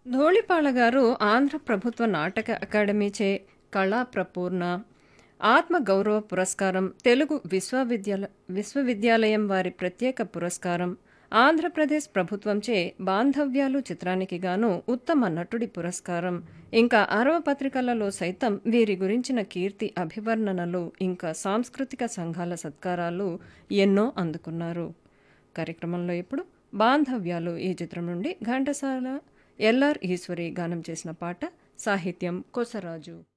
ధూళిపాళ గారు ఆంధ్ర ప్రభుత్వ నాటక అకాడమీచే కళా ప్రపూర్ణ ఆత్మ గౌరవ పురస్కారం తెలుగు విశ్వవిద్యాల విశ్వవిద్యాలయం వారి ప్రత్యేక పురస్కారం ఆంధ్రప్రదేశ్ ప్రభుత్వంచే బాంధవ్యాలు చిత్రానికి గాను ఉత్తమ నటుడి పురస్కారం ఇంకా అరవ పత్రికలలో సైతం వీరి గురించిన కీర్తి అభివర్ణనలు ఇంకా సాంస్కృతిక సంఘాల సత్కారాలు ఎన్నో అందుకున్నారు కార్యక్రమంలో ఇప్పుడు బాంధవ్యాలు ఈ చిత్రం నుండి ఘంటసాల ఎల్ఆర్ ఈశ్వరి గానం చేసిన పాట సాహిత్యం కొసరాజు